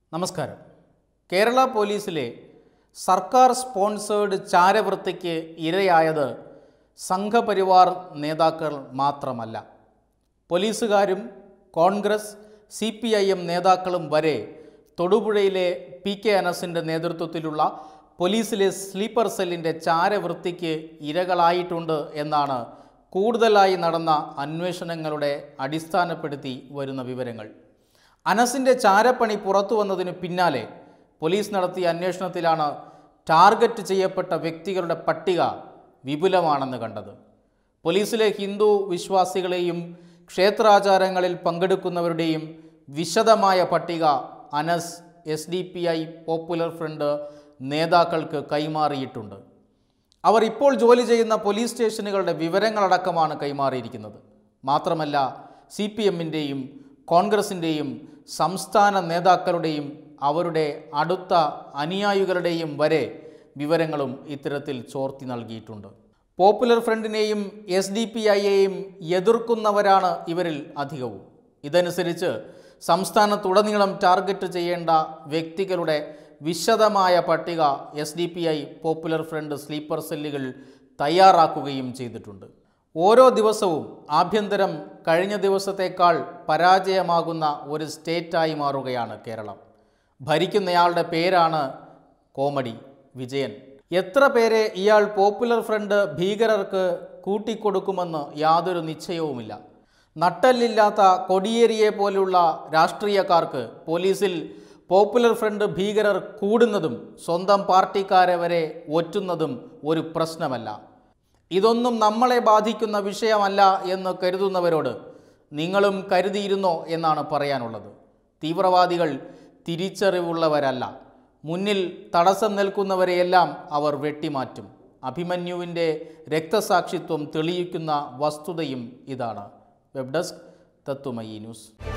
നമസ്കാരം കേരള പോലീസിലെ സർക്കാർ സ്പോൺസേഡ് ചാരവൃത്തിക്ക് ഇരയായത് സംഘപരിവാർ നേതാക്കൾ മാത്രമല്ല പോലീസുകാരും Congress C P I M നേതാക്കളും വരെ തൊടുപുഴയിലെ പി കെ അനസിൻ്റെ നേതൃത്വത്തിലുള്ള പോലീസിലെ സ്ലീപ്പർ സെല്ലിൻ്റെ ചാരവൃത്തിക്ക് ഇരകളായിട്ടുണ്ട് എന്നാണ് കൂടുതലായി നടന്ന അന്വേഷണങ്ങളുടെ അടിസ്ഥാനപ്പെടുത്തി വരുന്ന വിവരങ്ങൾ അനസിൻ്റെ ചാരപ്പണി പുറത്തു വന്നതിന് പിന്നാലെ പോലീസ് നടത്തിയ അന്വേഷണത്തിലാണ് ടാർഗറ്റ് ചെയ്യപ്പെട്ട വ്യക്തികളുടെ പട്ടിക വിപുലമാണെന്ന് കണ്ടത് പോലീസിലെ ഹിന്ദു വിശ്വാസികളെയും ക്ഷേത്രാചാരങ്ങളിൽ പങ്കെടുക്കുന്നവരുടെയും വിശദമായ പട്ടിക Anas S D P I popular front നേതാക്കൾക്ക് കൈമാറിയിട്ടുണ്ട് അവർ ഇപ്പോൾ ജോലി ചെയ്യുന്ന പോലീസ് സ്റ്റേഷനുകളുടെ വിവരങ്ങളടക്കമാണ് കൈമാറിയിരിക്കുന്നത് മാത്രമല്ല സി പി എമ്മിൻ്റെയും കോൺഗ്രസിൻ്റെയും സംസ്ഥാന നേതാക്കളുടെയും അവരുടെ അടുത്ത അനുയായികളുടെയും വരെ വിവരങ്ങളും ഇത്തരത്തിൽ ചോർത്തി നൽകിയിട്ടുണ്ട് പോപ്പുലർ ഫ്രണ്ടിനെയും എസ് ഡി പി ഐയെയും എതിർക്കുന്നവരാണ് ഇവരിൽ അധികവും ഇതനുസരിച്ച് സംസ്ഥാനത്തുടനീളം ടാർഗറ്റ് ചെയ്യേണ്ട വ്യക്തികളുടെ വിശദമായ പട്ടിക S D P I popular front sleeper സെല്ലുകൾ തയ്യാറാക്കുകയും ചെയ്തിട്ടുണ്ട് ഓരോ ദിവസവും ആഭ്യന്തരം കഴിഞ്ഞ ദിവസത്തേക്കാൾ പരാജയമാകുന്ന ഒരു സ്റ്റേറ്റായി മാറുകയാണ് കേരളം ഭരിക്കുന്നയാളുടെ പേരാണ് കോമഡി വിജയൻ എത്ര പേരെ ഇയാൾ പോപ്പുലർ ഫ്രണ്ട് ഭീകരർക്ക് കൂട്ടിക്കൊടുക്കുമെന്ന് യാതൊരു നിശ്ചയവുമില്ല നട്ടല്ലില്ലാത്ത കൊടിയേരിയെ പോലുള്ള രാഷ്ട്രീയക്കാർക്ക് പോലീസിൽ പോപ്പുലർ ഫ്രണ്ട് ഭീകരർ കൂടുന്നതും സ്വന്തം പാർട്ടിക്കാരെ വരെ ഒറ്റുന്നതും ഒരു പ്രശ്നമല്ല ഇതൊന്നും നമ്മളെ ബാധിക്കുന്ന വിഷയമല്ല എന്ന് കരുതുന്നവരോട് നിങ്ങളും കരുതിയിരുന്നോ എന്നാണ് പറയാനുള്ളത് തീവ്രവാദികൾ തിരിച്ചറിവുള്ളവരല്ല മുന്നിൽ തടസ്സം നിൽക്കുന്നവരെയെല്ലാം അവർ വെട്ടിമാറ്റും അഭിമന്യുവിൻ്റെ രക്തസാക്ഷിത്വം തെളിയിക്കുന്ന വസ്തുതയും ഇതാണ് വെബ് ഡെസ്ക് തത്വമയി ന്യൂസ്